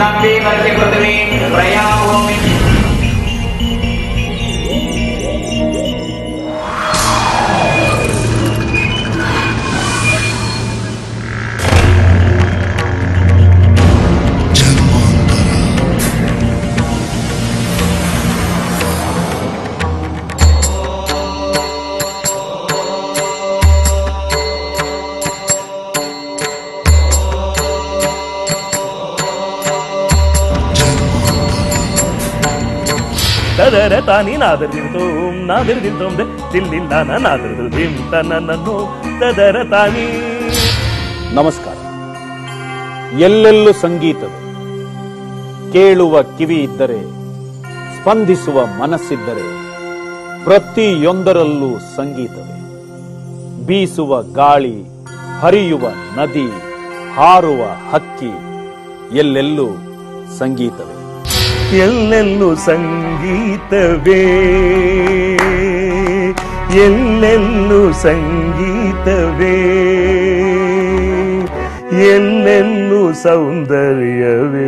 ನಂಬಿ ವಶೀಕೃತಮಿ ಪ್ರಯಾಮೋಮಿ ತದರ ತಾನಿ ನಾದರಿರ್ತೋಂ ನಾದರಿರ್ತೋಂ ತಿಲ್ಲಿಲ್ಲ ನಾದರಿದು ಧಿಂ ತನ್ನನ್ನು ತದರ ತಾನಿ ನಮಸ್ಕಾರ ಎಲ್ಲೆಲ್ಲೂ ಸಂಗೀತವೇ ಕೇಳುವ ಕಿವಿ ಇದ್ದರೆ ಸ್ಪಂದಿಸುವ ಮನಸ್ಸಿದ್ದರೆ ಪ್ರತಿಯೊಂದರಲ್ಲೂ ಸಂಗೀತವೇ ಬೀಸುವ ಗಾಳಿ ಹರಿಯುವ ನದಿ ಹಾರುವ ಹಕ್ಕಿ ಎಲ್ಲೆಲ್ಲೂ ಸಂಗೀತವೇ ಎಲ್ಲೆಲ್ಲೂ ಸಂಗೀತವೇ ಎಲ್ಲೆಲ್ಲೂ ಸಂಗೀತವೇ ಎಲ್ಲೆಲ್ಲೂ ಸೌಂದರ್ಯವೇ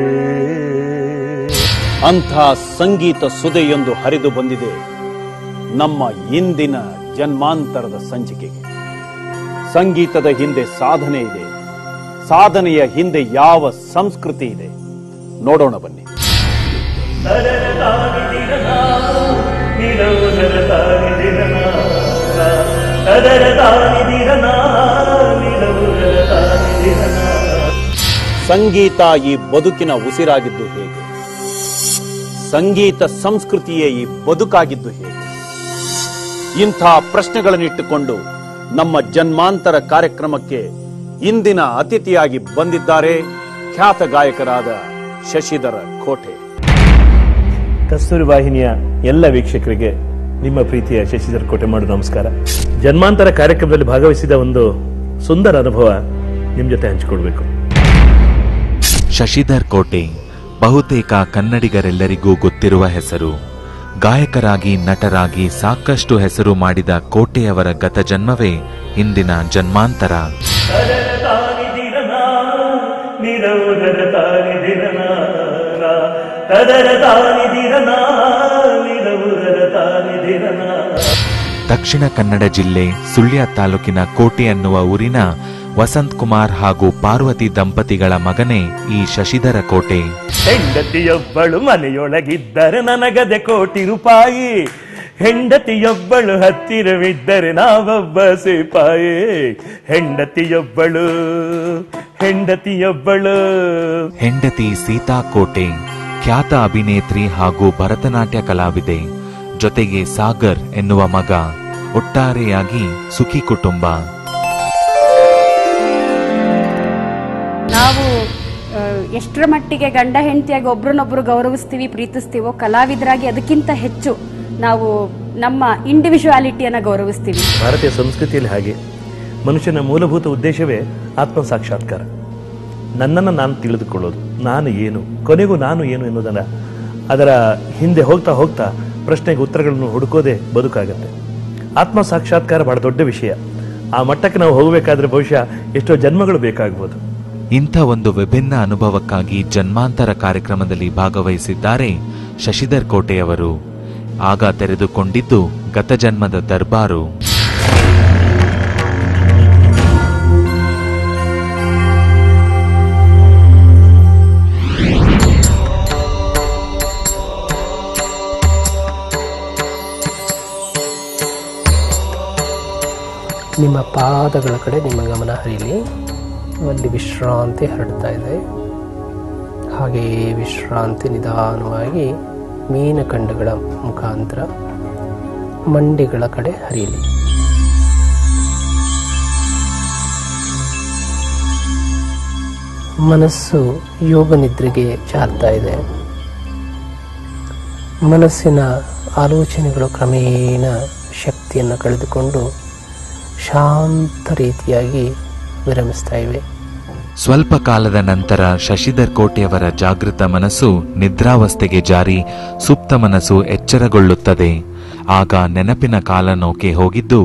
ಅಂಥ ಸಂಗೀತ ಸುದೆಯೊಂದು ಹರಿದು ಬಂದಿದೆ ನಮ್ಮ ಇಂದಿನ ಜನ್ಮಾಂತರದ ಸಂಚಿಕೆಗೆ ಸಂಗೀತದ ಹಿಂದೆ ಸಾಧನೆ ಇದೆ ಸಾಧನೆಯ ಹಿಂದೆ ಯಾವ ಸಂಸ್ಕೃತಿ ಇದೆ ನೋಡೋಣ ಬನ್ನಿ ತದರ ತಾನಿ ದಿರನ, ನಿಲವು ದರ ತಾನಿ ದಿರನ. ತದರ ತಾನಿ ದಿರನ, ನಿಲವು ದರ ತಾನಿ ದಿರನ. ಸಂಗೀತ ಈ ಬದುಕಿನ ಉಸಿರಾಗಿದ್ದು ಹೇಗೆ ಸಂಗೀತ ಸಂಸ್ಕೃತಿಯೇ ಈ ಬದುಕಾಗಿದ್ದು ಹೇಗೆ ಇಂಥ ಪ್ರಶ್ನೆಗಳನ್ನಿಟ್ಟುಕೊಂಡು ನಮ್ಮ ಜನ್ಮಾಂತರ ಕಾರ್ಯಕ್ರಮಕ್ಕೆ ಇಂದಿನ ಅತಿಥಿಯಾಗಿ ಬಂದಿದ್ದಾರೆ ಖ್ಯಾತ ಗಾಯಕರಾದ ಶಶಿಧರ ಕೋಟೆ ಕಸ್ತೂರಿ ವಾಹಿನಿಯ ಎಲ್ಲ ವೀಕ್ಷಕರಿಗೆ ನಿಮ್ಮ ಪ್ರೀತಿಯ ಶಶಿಧರ್ ಕೋಟೆ ಮಾಡು ನಮಸ್ಕಾರ ಜನ್ಮಾಂತರ ಕಾರ್ಯಕ್ರಮದಲ್ಲಿ ಭಾಗವಹಿಸಿದ ಒಂದು ಸುಂದರ ಅನುಭವ ನಿಮ್ ಜೊತೆ ಹಂಚಿಕೊಳ್ಬೇಕು ಶಶಿಧರ್ ಕೋಟೆ ಬಹುತೇಕ ಕನ್ನಡಿಗರೆಲ್ಲರಿಗೂ ಗೊತ್ತಿರುವ ಹೆಸರು ಗಾಯಕರಾಗಿ ನಟರಾಗಿ ಸಾಕಷ್ಟು ಹೆಸರು ಮಾಡಿದ ಕೋಟೆಯವರ ಗತಜನ್ಮವೇ ಇಂದಿನ ಜನ್ಮಾಂತರ ದಕ್ಷಿಣ ಕನ್ನಡ ಜಿಲ್ಲೆ ಸುಳ್ಯ ತಾಲೂಕಿನ ಕೋಟೆ ಅನ್ನುವ ಊರಿನ ವಸಂತ್ ಕುಮಾರ್ ಹಾಗೂ ಪಾರ್ವತಿ ದಂಪತಿಗಳ ಮಗನೇ ಈ ಶಶಿಧರ ಕೋಟೆ ಹೆಂಡತಿಯೊಬ್ಬಳು ಮನೆಯೊಳಗಿದ್ದರೆ ನನಗದೆ ಕೋಟಿ ರೂಪಾಯಿ ಹೆಂಡತಿಯೊಬ್ಬಳು ಹತ್ತಿರವಿದ್ದರೆ ನಾವೊಬ್ಬ ಸಿಪಾಯಿ ಹೆಂಡತಿಯೊಬ್ಬಳು ಹೆಂಡತಿಯೊಬ್ಬಳು ಹೆಂಡತಿ ಸೀತಾ ಕೋಟೆ ಖ್ಯಾತ ಅಭಿನೇತ್ರಿ ಹಾಗೂ ಭರತನಾಟ್ಯ ಕಲಾವಿದೆ ಜೊತೆಗೆ ಸಾಗರ್ ಎನ್ನುವ ಮಗ ಒಟ್ಟಾರೆಯಾಗಿ ಸುಖಿ ಕುಟುಂಬ ನಾವು ಆ, ಎಷ್ಟರ ಮಟ್ಟಿಗೆ ಗಂಡ ಹೆಂಡತಿಯಾಗಿ ಒಬ್ರನ್ನೊಬ್ರು ಗೌರವಿಸ್ತೀವಿ ಪ್ರೀತಿಸ್ತೀವೋ ಕಲಾವಿದರಾಗಿ ಅದಕ್ಕಿಂತ ಹೆಚ್ಚು ನಾವು ನಮ್ಮ ಇಂಡಿವಿಜುವಾಲಿಟಿಯನ್ನ ಗೌರವಿಸ್ತೀವಿ ಭಾರತೀಯ ಸಂಸ್ಕೃತಿಯಲ್ಲಿ ಹಾಗೆ ಮನುಷ್ಯನ ಮೂಲಭೂತ ಉದ್ದೇಶವೇ ಆತ್ಮ ಸಾಕ್ಷಾತ್ಕಾರ ನನ್ನನ್ನು ನಾನು ತಿಳಿದುಕೊಳ್ಳೋದು ನಾನು ಏನು ಕೊನೆಗೂ ನಾನು ಏನು ಎನ್ನುವುದನ್ನ ಅದರ ಹಿಂದೆ ಹೋಗ್ತಾ ಹೋಗ್ತಾ ಪ್ರಶ್ನೆಗೆ ಉತ್ತರಗಳನ್ನು ಹುಡುಕೋದೇ ಬದುಕಾಗತ್ತೆ ಆತ್ಮ ಸಾಕ್ಷಾತ್ಕಾರ ಬಹಳ ದೊಡ್ಡ ವಿಷಯ ಆ ಮಟ್ಟಕ್ಕೆ ನಾವು ಹೋಗಬೇಕಾದ್ರೆ ಬಹುಶಃ ಎಷ್ಟೋ ಜನ್ಮಗಳು ಬೇಕಾಗ್ಬೋದು ಇಂಥ ಒಂದು ವಿಭಿನ್ನ ಅನುಭವಕ್ಕಾಗಿ ಜನ್ಮಾಂತರ ಕಾರ್ಯಕ್ರಮದಲ್ಲಿ ಭಾಗವಹಿಸಿದ್ದಾರೆ ಶಶಿಧರ್ ಕೋಟೆಯವರು ಆಗ ತೆರೆದುಕೊಂಡಿದ್ದು ಗತಜನ್ಮದ ದರ್ಬಾರು ನಿಮ್ಮ ಪಾದಗಳ ಕಡೆ ನಿಮ್ಮ ಗಮನ ಹರಿಲಿ ಅಲ್ಲಿ ವಿಶ್ರಾಂತಿ ಹರಡ್ತಾ ಇದೆ ಹಾಗೆಯೇ ವಿಶ್ರಾಂತಿ ನಿಧಾನವಾಗಿ ಮೀನಖಂಡಗಳ ಮುಖಾಂತರ ಮಂಡಿಗಳ ಕಡೆ ಹರಿಯಲಿ ಮನಸ್ಸು ಯೋಗ ನಿದ್ರೆಗೆ ಜಾರ್ತಾ ಇದೆ ಮನಸ್ಸಿನ ಆಲೋಚನೆಗಳು ಕ್ರಮೇಣ ಶಕ್ತಿಯನ್ನು ಕಳೆದುಕೊಂಡು ಶಾಂತ ರೀತಿಯಾಗಿ ವಿರಮಿಸ್ತಾ ಇವೆ ಸ್ವಲ್ಪ ಕಾಲದ ನಂತರ ಶಶಿಧರ್ ಕೋಟೆಯವರ ಜಾಗೃತ ಮನಸ್ಸು ನಿದ್ರಾವಸ್ಥೆಗೆ ಜಾರಿ ಸುಪ್ತ ಮನಸ್ಸು ಎಚ್ಚರಗೊಳ್ಳುತ್ತದೆ ಆಗ ನೆನಪಿನ ಕಾಲನೌಕೆ ಹೋಗಿದ್ದು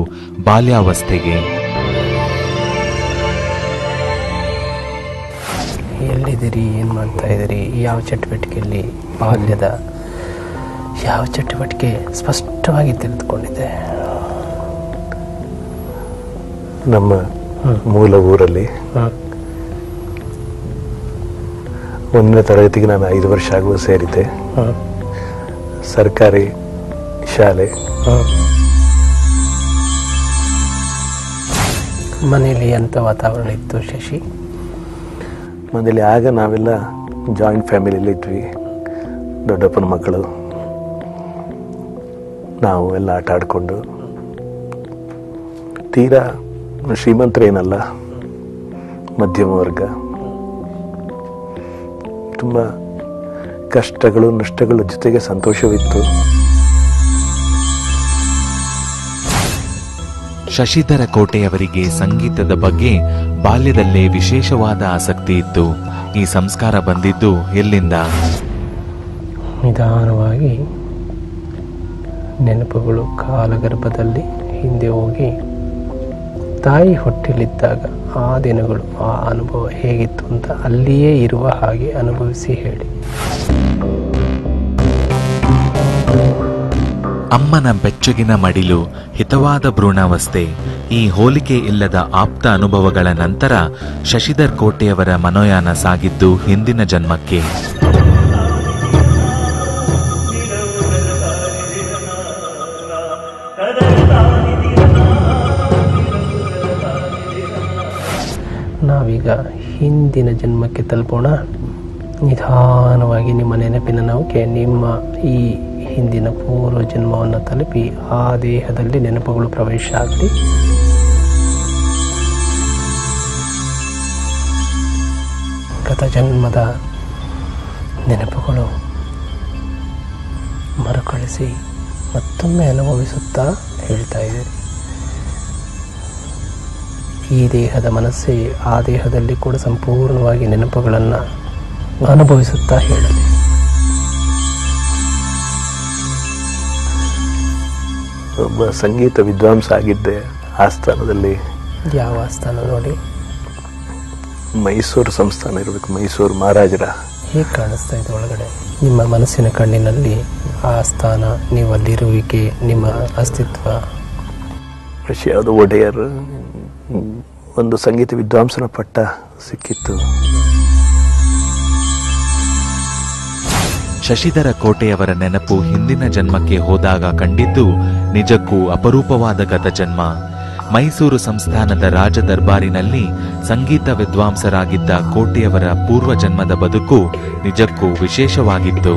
ಬಾಲ್ಯಾವಸ್ಥೆಗೆ ಎಲ್ಲಿದ್ದೀರಿ ಏನು ಮಾಡ್ತಾ ಇದ್ದೀರಿ ಯಾವ ಚಟುವಟಿಕೆಯಲ್ಲಿ ಬಾಲ್ಯದ ಯಾವ ಚಟುವಟಿಕೆ ಸ್ಪಷ್ಟವಾಗಿ ತಿಳಿದುಕೊಂಡಿದೆ ನಮ್ಮ ಮೂಲ ಊರಲ್ಲಿ ಹ್ಮ್. ಒಂದನೇ ತರಗತಿಗೆ ನಾನು ಐದು ವರ್ಷ ಆಗುವ ಸೇರಿದ್ದೆ ಹ್ಮ್. ಸರ್ಕಾರಿ ಶಾಲೆ ಹ್ಮ್. ಮನೆಯಲ್ಲಿ ಎಂಥ ವಾತಾವರಣ ಇತ್ತು ಶಶಿ ಮನೇಲಿ ಆಗ ನಾವೆಲ್ಲ ಜಾಯಿಂಟ್ ಫ್ಯಾಮಿಲಿಯಲ್ಲಿ ಇದ್ವಿ ದೊಡ್ಡಪ್ಪನ ಮಕ್ಕಳು ನಾವು ಎಲ್ಲ ಆಟ ಆಡಿಕೊಂಡು ತೀರಾ ಶ್ರೀಮಂತರೇನಲ್ಲ ಮಧ್ಯಮ ವರ್ಗ ತುಂಬ ಕಷ್ಟಗಳು ನಷ್ಟಗಳ ಜೊತೆಗೆ ಸಂತೋಷವಿತ್ತು ಶಶಿಧರ ಕೋಟೆಯವರಿಗೆ ಸಂಗೀತದ ಬಗ್ಗೆ ಬಾಲ್ಯದಲ್ಲೇ ವಿಶೇಷವಾದ ಆಸಕ್ತಿ ಇತ್ತು ಈ ಸಂಸ್ಕಾರ ಬಂದಿದ್ದು ಎಲ್ಲಿಂದ ನಿಧಾನವಾಗಿ ನೆನಪುಗಳು ಕಾಲಗರ್ಭದಲ್ಲಿ ಹಿಂದೆ ಹೋಗಿ ತಾಯಿ ಹೊಟ್ಟೆಲಿದ್ದಾಗ ಆ ದಿನಗಳು ಆ ಅನುಭವ ಹೇಗಿತ್ತು ಅಂತ ಅಲ್ಲಿಯೇ ಇರುವ ಹಾಗೆ ಅನುಭವಿಸಿ ಹೇಳಿ ಅಮ್ಮನ ಬೆಚ್ಚಗಿನ ಮಡಿಲು ಹಿತವಾದ ಭ್ರೂಣಾವಸ್ಥೆ ಈ ಹೋಲಿಕೆ ಇಲ್ಲದ ಆಪ್ತ ಅನುಭವಗಳ ನಂತರ ಶಶಿಧರ್ ಕೋಟೆಯವರ ಮನೋಯಾನ ಸಾಗಿದ್ದು ಹಿಂದಿನ ಜನ್ಮಕ್ಕೆ ನಾವೀಗ ಹಿಂದಿನ ಜನ್ಮಕ್ಕೆ ತಲುಪೋಣ ನಿಧಾನವಾಗಿ ನಿಮ್ಮ ನೆನಪಿನ ನೌಕೆ ನಿಮ್ಮ ಈ ಹಿಂದಿನ ಪೂರ್ವ ಜನ್ಮವನ್ನು ತಲುಪಿ ಆ ದೇಹದಲ್ಲಿ ನೆನಪುಗಳು ಪ್ರವೇಶ ಆಗಲಿ ಗತ ಜನ್ಮದ ನೆನಪುಗಳು ಮರುಕಳಿಸಿ ಮತ್ತೊಮ್ಮೆ ಅನುಭವಿಸುತ್ತಾ ಹೇಳ್ತಾ ಇದ್ದೀರಿ ಈ ದೇಹದ ಮನಸ್ಸೇ ಆ ದೇಹದಲ್ಲಿ ಕೂಡ ಸಂಪೂರ್ಣವಾಗಿ ನೆನಪುಗಳನ್ನು ಅನುಭವಿಸುತ್ತಾ ಹೇಳಲಿ ಒಬ್ಬ ಸಂಗೀತ ವಿದ್ವಾಂಸ ಆಗಿದ್ದೆ ಆ ಸ್ಥಾನದಲ್ಲಿ ಯಾವ ಸ್ಥಾನ ನೋಡಿ ಮೈಸೂರು ಸಂಸ್ಥಾನ ಇರಬೇಕು ಮೈಸೂರು ಮಹಾರಾಜರ ಹೇಗೆ ಕಾಣಿಸ್ತಾ ಇದೆ ಒಳಗಡೆ ನಿಮ್ಮ ಮನಸ್ಸಿನ ಕಣ್ಣಿನಲ್ಲಿ ಆ ಸ್ಥಾನ ನೀವು ಅಲ್ಲಿರುವಿಕೆ ನಿಮ್ಮ ಅಸ್ತಿತ್ವ ಯಾವುದೋ ಒಡೆಯರ್ ಹ್ಮ್, ಒಂದು ಸಂಗೀತ ವಿದ್ವಾಂಸನ ಪಟ್ಟ ಸಿಕ್ಕಿತ್ತು ಶಶಿಧರ ಕೋಟೆಯವರ ನೆನಪು ಹಿಂದಿನ ಜನ್ಮಕ್ಕೆ ಹೋದಾಗ ಕಂಡಿದ್ದು ನಿಜಕ್ಕೂ ಅಪರೂಪವಾದ ಗತ ಜನ್ಮ ಮೈಸೂರು ಸಂಸ್ಥಾನದ ರಾಜ ದರ್ಬಾರಿನಲ್ಲಿ ಸಂಗೀತ ವಿದ್ವಾಂಸರಾಗಿದ್ದ ಕೋಟೆಯವರ ಪೂರ್ವ ಜನ್ಮದ ಬದುಕು ನಿಜಕ್ಕೂ ವಿಶೇಷವಾಗಿತ್ತು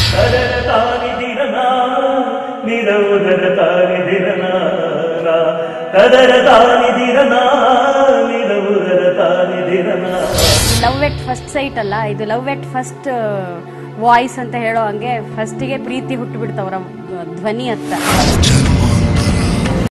ಲವ್ ಎಟ್ ಫಸ್ಟ್ ಸೈಟ್ ಅಲ್ಲ ಇದು ಲವ್ ಎಟ್ ಫಸ್ಟ್ ವಾಯ್ಸ್ ಅಂತ ಹೇಳೋ ಹಂಗೆ ಫಸ್ಟಿಗೆ ಪ್ರೀತಿ ಹುಟ್ಟುಬಿಡ್ತವ್ರ ಧ್ವನಿ ಹತ್ತ